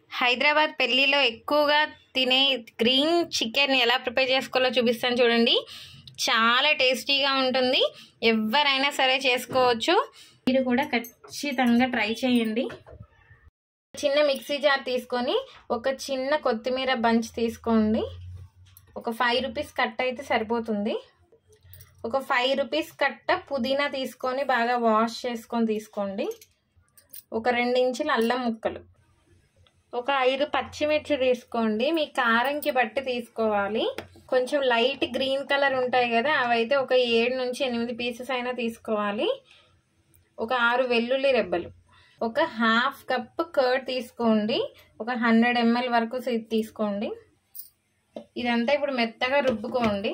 హైదరాబాద్ పెళ్ళిలో ఎక్కువగా తినే గ్రీన్ చికెన్ ఎలా ప్రిపేర్ చేసుకోవాలో చూపిస్తాను చూడండి చాలా టేస్టీగా ఉంటుంది ఎవరైనా సరే చేసుకోవచ్చు మీరు కూడా ఖచ్చితంగా ట్రై చేయండి చిన్న మిక్సీ జార్ తీసుకొని ఒక చిన్న కొత్తిమీర బంచ్ తీసుకోండి ఒక ఫైవ్ రూపీస్ కట్ అయితే సరిపోతుంది ఒక ఫైవ్ రూపీస్ కట్ట పుదీనా తీసుకొని బాగా వాష్ చేసుకొని తీసుకోండి ఒక రెండు ఇంచుల అల్లం ముక్కలు ఒక ఐదు పచ్చిమిర్చి తీసుకోండి మీ కారంకి బట్టి తీసుకోవాలి కొంచెం లైట్ గ్రీన్ కలర్ ఉంటాయి కదా అవైతే ఒక ఏడు నుంచి ఎనిమిది పీసెస్ అయినా తీసుకోవాలి ఒక ఆరు వెల్లుల్లి రెబ్బలు ఒక హాఫ్ కప్ కర్డ్ తీసుకోండి ఒక హండ్రెడ్ ఎంఎల్ వరకు తీసుకోండి ఇదంతా ఇప్పుడు మెత్తగా రుబ్బుకోండి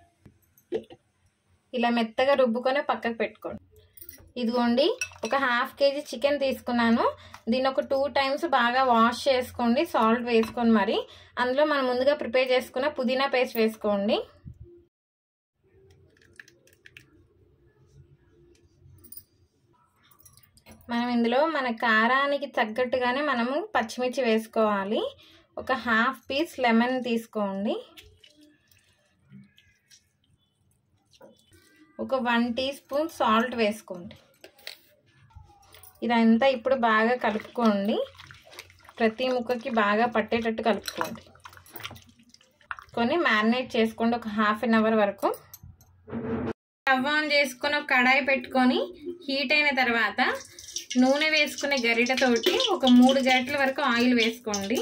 ఇలా మెత్తగా రుబ్బుకొని పక్కకు పెట్టుకోండి ఇదిగోండి ఒక హాఫ్ కేజీ చికెన్ తీసుకున్నాను దీన్ని ఒక టూ టైమ్స్ బాగా వాష్ చేసుకోండి సాల్ట్ వేసుకొని మరి అందులో మనం ముందుగా ప్రిపేర్ చేసుకున్న పుదీనా పేస్ట్ వేసుకోండి మనం ఇందులో మన కారానికి తగ్గట్టుగానే మనము పచ్చిమిర్చి వేసుకోవాలి ఒక హాఫ్ పీస్ లెమన్ తీసుకోండి ఒక వన్ టీ స్పూన్ సాల్ట్ వేసుకోండి ఇదంతా ఇప్పుడు బాగా కలుపుకోండి ప్రతి ముక్కకి బాగా పట్టేటట్టు కలుపుకోండి కొని మ్యారినేట్ చేసుకోండి ఒక హాఫ్ అన్ అవర్ వరకు స్టవ్ ఆన్ చేసుకొని ఒక కడాయి పెట్టుకొని హీట్ అయిన తర్వాత నూనె వేసుకునే గరిటతోటి ఒక మూడు గరిటల వరకు ఆయిల్ వేసుకోండి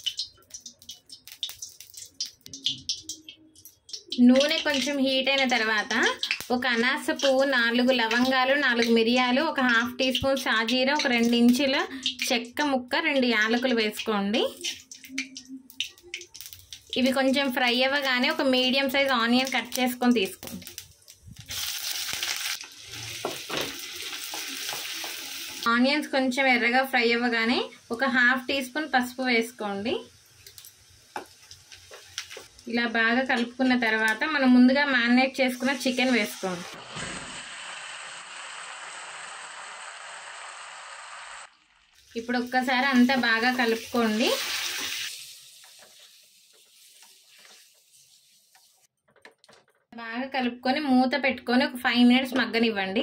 నూనె కొంచెం హీట్ అయిన తర్వాత ఒక అనాస పువ్వు నాలుగు లవంగాలు నాలుగు మిరియాలు ఒక హాఫ్ టీ స్పూన్ సాజీర ఒక రెండు ఇంచుల చెక్క ముక్క రెండు యాలకులు వేసుకోండి ఇవి కొంచెం ఫ్రై అవ్వగానే ఒక మీడియం సైజ్ ఆనియన్ కట్ చేసుకొని తీసుకోండి ఆనియన్స్ కొంచెం ఎర్రగా ఫ్రై అవ్వగానే ఒక హాఫ్ టీ స్పూన్ పసుపు వేసుకోండి ఇలా బాగా కలుపుకున్న తర్వాత మనం ముందుగా మ్యారినేట్ చేసుకున్న చికెన్ వేసుకోండి ఇప్పుడు ఒక్కసారి అంతా బాగా కలుపుకోండి బాగా కలుపుకొని మూత పెట్టుకొని ఒక ఫైవ్ మినిట్స్ మగ్గనివ్వండి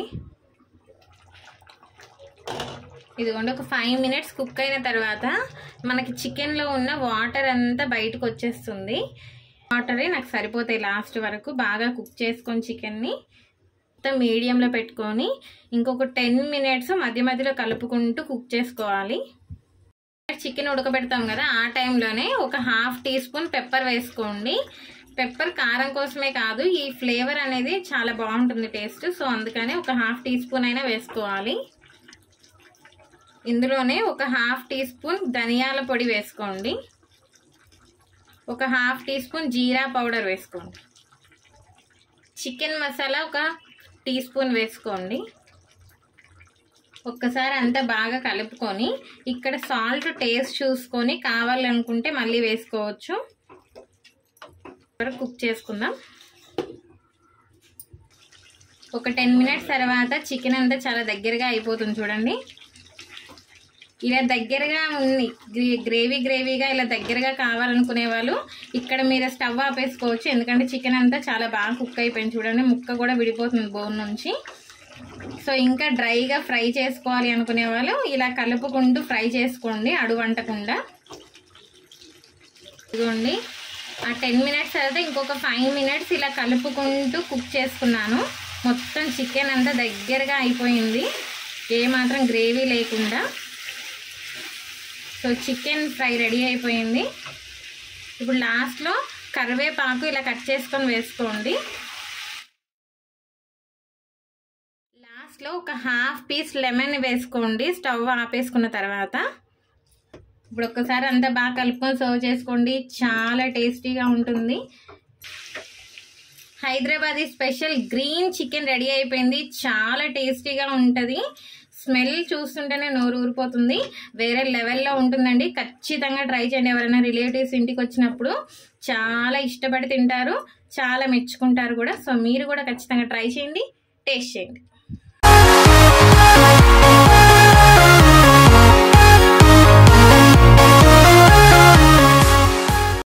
ఇదిగోండి ఒక ఫైవ్ మినిట్స్ కుక్ అయిన తర్వాత మనకి చికెన్లో ఉన్న వాటర్ అంతా బయటకు వచ్చేస్తుంది వాటరే నాకు సరిపోతాయి లాస్ట్ వరకు బాగా కుక్ చేసుకొని చికెన్ని మొత్తం మీడియంలో పెట్టుకొని ఇంకొక టెన్ మినిట్స్ మధ్య మధ్యలో కలుపుకుంటూ కుక్ చేసుకోవాలి చికెన్ ఉడకబెడతాం కదా ఆ టైంలోనే ఒక హాఫ్ టీ స్పూన్ పెప్పర్ వేసుకోండి పెప్పర్ కారం కోసమే కాదు ఈ ఫ్లేవర్ అనేది చాలా బాగుంటుంది టేస్ట్ సో అందుకని ఒక హాఫ్ టీ స్పూన్ అయినా వేసుకోవాలి ఇందులోనే ఒక హాఫ్ టీ స్పూన్ ధనియాల పొడి వేసుకోండి ఒక హాఫ్ టీ స్పూన్ జీరా పౌడర్ వేసుకోండి చికెన్ మసాలా ఒక టీ స్పూన్ వేసుకోండి ఒక్కసారి అంతా బాగా కలుపుకొని ఇక్కడ సాల్ట్ టేస్ట్ చూసుకొని కావాలనుకుంటే మళ్ళీ వేసుకోవచ్చు కుక్ చేసుకుందాం ఒక టెన్ మినిట్స్ తర్వాత చికెన్ అంతా చాలా దగ్గరగా అయిపోతుంది చూడండి ఇలా దగ్గరగా ఉంది గ్రేవీ గ్రేవీగా ఇలా దగ్గరగా కావాలనుకునే వాళ్ళు ఇక్కడ మీరు స్టవ్ ఆపేసుకోవచ్చు ఎందుకంటే చికెన్ అంతా చాలా బాగా కుక్ అయిపోయింది చూడండి ముక్క కూడా విడిపోతుంది బోన్ నుంచి సో ఇంకా డ్రైగా ఫ్రై చేసుకోవాలి అనుకునే వాళ్ళు ఇలా కలుపుకుంటూ ఫ్రై చేసుకోండి అడుగంటకుండా ఇదిగోండి ఆ టెన్ మినిట్స్ తర్వాత ఇంకొక ఫైవ్ మినిట్స్ ఇలా కలుపుకుంటూ కుక్ చేసుకున్నాను మొత్తం చికెన్ అంతా దగ్గరగా అయిపోయింది ఏమాత్రం గ్రేవీ లేకుండా సో చికెన్ ఫ్రై రెడీ అయిపోయింది ఇప్పుడు లాస్ట్లో కరివేపాకు ఇలా కట్ చేసుకొని వేసుకోండి లాస్ట్లో ఒక హాఫ్ పీస్ లెమన్ వేసుకోండి స్టవ్ ఆపేసుకున్న తర్వాత ఇప్పుడు ఒక్కసారి అంతా బాగా కలుపుకొని సర్వ్ చేసుకోండి చాలా టేస్టీగా ఉంటుంది Hyderabadi special green chicken ready అయిపోయింది చాలా టేస్టీగా ఉంటుంది స్మెల్ చూస్తుంటేనే నోరు ఊరిపోతుంది వేరే లెవెల్లో ఉంటుందండి ఖచ్చితంగా ట్రై చేయండి ఎవరైనా రిలేటివ్స్ ఇంటికి వచ్చినప్పుడు చాలా ఇష్టపడి తింటారు చాలా మెచ్చుకుంటారు కూడా సో మీరు కూడా ఖచ్చితంగా ట్రై చేయండి టేస్ట్ చేయండి